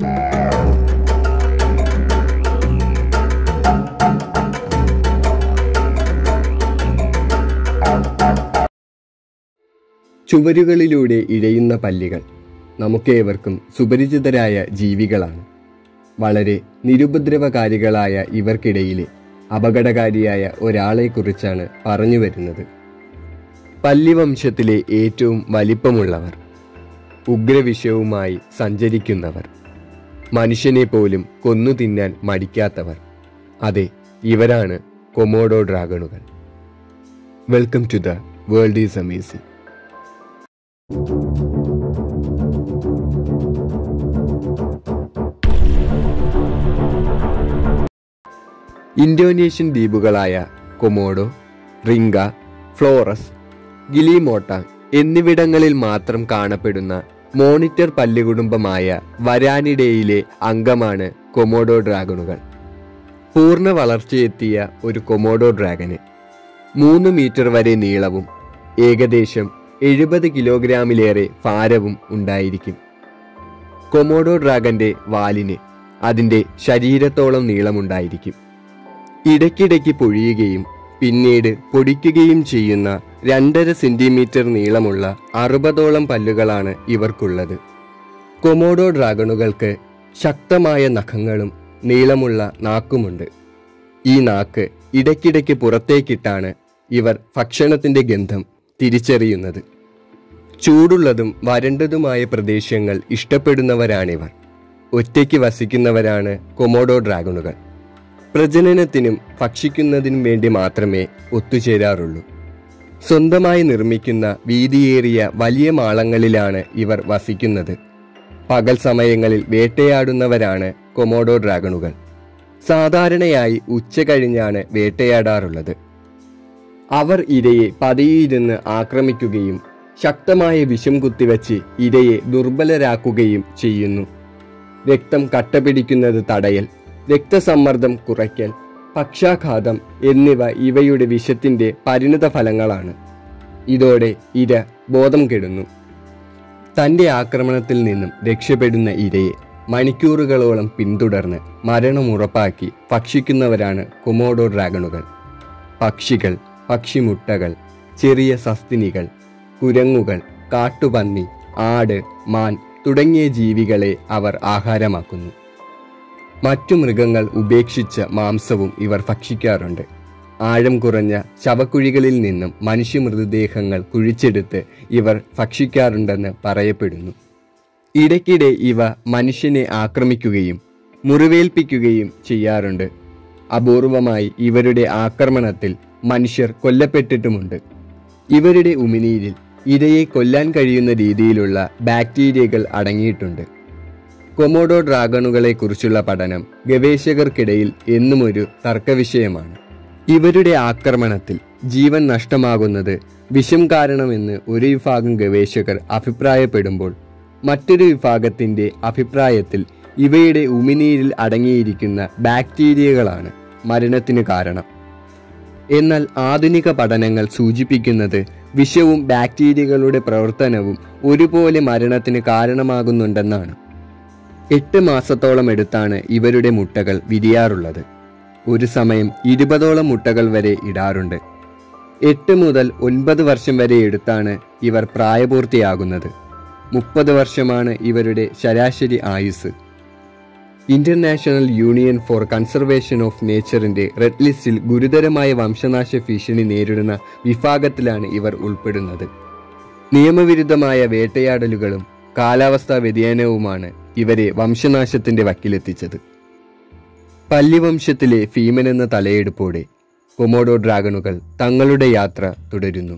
ചുവരുകളിലൂടെ ഇഴയുന്ന പല്ലികൾ നമുക്കേവർക്കും സുപരിചിതരായ ജീവികളാണ് വളരെ നിരുപദ്രവകാരികളായ ഇവർക്കിടയിലെ അപകടകാരിയായ ഒരാളെക്കുറിച്ചാണ് പറഞ്ഞു വരുന്നത് പല്ലിവംശത്തിലെ ഏറ്റവും വലിപ്പമുള്ളവർ ഉഗ്രവിഷവുമായി സഞ്ചരിക്കുന്നവർ മനുഷ്യനെ പോലും കൊന്നു തിന്നാൻ മടിക്കാത്തവർ അതെ ഇവരാണ് കൊമോഡോ ഡ്രാഗണുകൾ welcome to the world is amazing Indonesian ദ്വീപുകളായ കൊമോഡോ റിംഗ ഫ്ലോറസ് ഗിലിമോട്ട എന്നിവിടങ്ങളിൽ മാത്രം കാണപ്പെടുന്ന മോണിറ്റർ പല്ലുകുടുംബമായ വരാനിഡയിലെ അംഗമാണ് കൊമോഡോ ഡ്രാഗണുകൾ പൂർണ്ണ വളർച്ചയെത്തിയ ഒരു കൊമോഡോ ഡ്രാഗന് മൂന്ന് മീറ്റർ വരെ നീളവും ഏകദേശം എഴുപത് കിലോഗ്രാമിലേറെ ഭാരവും ഉണ്ടായിരിക്കും കൊമോഡോ ഡ്രാഗന്റെ വാലിന് അതിന്റെ ശരീരത്തോളം നീളമുണ്ടായിരിക്കും ഇടയ്ക്കിടയ്ക്ക് പൊഴിയുകയും പിന്നീട് പൊടിക്കുകയും ചെയ്യുന്ന രണ്ടര സെന്റിമീറ്റർ നീളമുള്ള അറുപതോളം പല്ലുകളാണ് ഇവർക്കുള്ളത് കൊമോഡോ ഡ്രാഗണുകൾക്ക് ശക്തമായ നഖങ്ങളും നീളമുള്ള നാക്കുമുണ്ട് ഈ നാക്ക് ഇടയ്ക്കിടയ്ക്ക് പുറത്തേക്കിട്ടാണ് ഇവർ ഭക്ഷണത്തിന്റെ ഗന്ധം തിരിച്ചറിയുന്നത് ചൂടുള്ളതും വരണ്ടതുമായ പ്രദേശങ്ങൾ ഇഷ്ടപ്പെടുന്നവരാണിവർ ഒറ്റയ്ക്ക് വസിക്കുന്നവരാണ് കൊമോഡോ ഡ്രാഗണുകൾ പ്രജനനത്തിനും ഭക്ഷിക്കുന്നതിനും വേണ്ടി മാത്രമേ ഒത്തുചേരാറുള്ളൂ സ്വന്തമായി നിർമ്മിക്കുന്ന വീതിയേറിയ വലിയ മാളങ്ങളിലാണ് ഇവർ വസിക്കുന്നത് പകൽ സമയങ്ങളിൽ വേട്ടയാടുന്നവരാണ് കൊമോഡോ ഡ്രാഗണുകൾ സാധാരണയായി ഉച്ച കഴിഞ്ഞാണ് വേട്ടയാടാറുള്ളത് അവർ ഇരയെ പതിയിരുന്ന് ആക്രമിക്കുകയും ശക്തമായ വിഷം കുത്തിവെച്ച് ഇരയെ ദുർബലരാക്കുകയും ചെയ്യുന്നു രക്തം കട്ടപിടിക്കുന്നത് തടയൽ രക്തസമ്മർദ്ദം കുറയ്ക്കൽ പക്ഷാഘാതം എന്നിവ ഇവയുടെ വിഷത്തിന്റെ പരിണിത ഫലങ്ങളാണ് ഇതോടെ ഇര ബോധം കെടുന്നു തന്റെ ആക്രമണത്തിൽ നിന്നും രക്ഷപ്പെടുന്ന ഇരയെ മണിക്കൂറുകളോളം പിന്തുടർന്ന് മരണം ഉറപ്പാക്കി ഭക്ഷിക്കുന്നവരാണ് കൊമോഡോ ഡ്രാഗണുകൾ പക്ഷികൾ പക്ഷിമുട്ടകൾ ചെറിയ സസ്തിനികൾ കുരങ്ങുകൾ കാട്ടുപന്നി ആട് മാൻ തുടങ്ങിയ ജീവികളെ അവർ ആഹാരമാക്കുന്നു മറ്റു മൃഗങ്ങൾ ഉപേക്ഷിച്ച മാംസവും ഇവർ ഭക്ഷിക്കാറുണ്ട് ആഴം കുറഞ്ഞ ശവക്കുഴികളിൽ നിന്നും മനുഷ്യ മൃതദേഹങ്ങൾ കുഴിച്ചെടുത്ത് ഇവർ ഭക്ഷിക്കാറുണ്ടെന്ന് പറയപ്പെടുന്നു ഇടയ്ക്കിടെ ഇവ മനുഷ്യനെ ആക്രമിക്കുകയും മുറിവേൽപ്പിക്കുകയും ചെയ്യാറുണ്ട് അപൂർവമായി ഇവരുടെ ആക്രമണത്തിൽ മനുഷ്യർ കൊല്ലപ്പെട്ടിട്ടുമുണ്ട് ഇവരുടെ ഉമിനീരിൽ ഇരയെ കൊല്ലാൻ കഴിയുന്ന രീതിയിലുള്ള ബാക്ടീരിയകൾ അടങ്ങിയിട്ടുണ്ട് കൊമോഡോ ഡ്രാഗണുകളെ കുറിച്ചുള്ള പഠനം ഗവേഷകർക്കിടയിൽ എന്നും ഒരു തർക്കവിഷയമാണ് ഇവരുടെ ആക്രമണത്തിൽ ജീവൻ നഷ്ടമാകുന്നത് വിഷം കാരണമെന്ന് ഒരു വിഭാഗം ഗവേഷകർ അഭിപ്രായപ്പെടുമ്പോൾ മറ്റൊരു വിഭാഗത്തിന്റെ അഭിപ്രായത്തിൽ ഇവയുടെ ഉമിനീരിൽ അടങ്ങിയിരിക്കുന്ന ബാക്ടീരിയകളാണ് മരണത്തിന് കാരണം എന്നാൽ ആധുനിക പഠനങ്ങൾ സൂചിപ്പിക്കുന്നത് വിഷവും ബാക്ടീരിയകളുടെ പ്രവർത്തനവും ഒരുപോലെ മരണത്തിന് കാരണമാകുന്നുണ്ടെന്നാണ് എട്ട് മാസത്തോളം എടുത്താണ് ഇവരുടെ മുട്ടകൾ വിരിയാറുള്ളത് ഒരു സമയം ഇരുപതോളം മുട്ടകൾ വരെ ഇടാറുണ്ട് എട്ട് മുതൽ ഒൻപത് വർഷം വരെ എടുത്താണ് ഇവർ പ്രായപൂർത്തിയാകുന്നത് മുപ്പത് വർഷമാണ് ഇവരുടെ ശരാശരി ആയുസ് International Union for Conservation of നേച്ചറിന്റെ റെഡ് ലിസ്റ്റിൽ ഗുരുതരമായ വംശനാശ ഭീഷണി നേരിടുന്ന വിഭാഗത്തിലാണ് ഇവർ ഉൾപ്പെടുന്നത് നിയമവിരുദ്ധമായ വേട്ടയാടലുകളും കാലാവസ്ഥാ വ്യതിയാനവുമാണ് ഇവരെ വംശനാശത്തിന്റെ വക്കിലെത്തിച്ചത് പല്ലിവംശത്തിലെ ഭീമൻ എന്ന തലയെടുപ്പോടെ കൊമോഡോ ഡ്രാഗണുകൾ തങ്ങളുടെ യാത്ര തുടരുന്നു